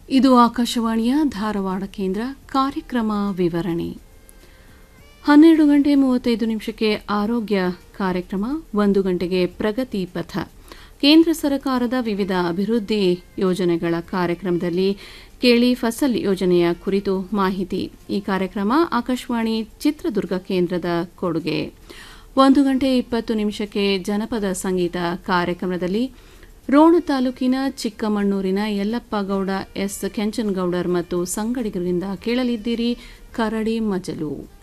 ಇದು ಆಕಾಶವಾಣಿಯ ಧಾರವಾಡ ಕೇಂದ್ರ ಕಾರ್ಯಕ್ರಮ ವಿವರಣೆ ಹನ್ನೆರಡು ಗಂಟೆ ಮೂವತ್ತೈದು ನಿಮಿಷಕ್ಕೆ ಆರೋಗ್ಯ ಕಾರ್ಯಕ್ರಮ ಒಂದು ಗಂಟೆಗೆ ಪ್ರಗತಿ ಪಥ ಕೇಂದ್ರ ಸರ್ಕಾರದ ವಿವಿಧ ಅಭಿವೃದ್ಧಿ ಯೋಜನೆಗಳ ಕಾರ್ಯಕ್ರಮದಲ್ಲಿ ಕೇಳಿ ಫಸಲ್ ಯೋಜನೆಯ ಕುರಿತು ಮಾಹಿತಿ ಈ ಕಾರ್ಯಕ್ರಮ ಆಕಾಶವಾಣಿ ಚಿತ್ರದುರ್ಗ ಕೇಂದ್ರದ ಕೊಡುಗೆ ಒಂದು ಗಂಟೆ ಇಪ್ಪತ್ತು ನಿಮಿಷಕ್ಕೆ ಜನಪದ ಸಂಗೀತ ಕಾರ್ಯಕ್ರಮದಲ್ಲಿ ರೋಣ ತಾಲೂಕಿನ ಚಿಕ್ಕಮಣ್ಣೂರಿನ ಯಲ್ಲಪ್ಪ ಗೌಡ ಎಸ್ ಕೆಂಚನಗೌಡರ್ ಮತ್ತು ಸಂಗಡಿಗರಿಂದ ಕೇಳಲಿದ್ದೀರಿ ಕರಡಿ ಮಜಲು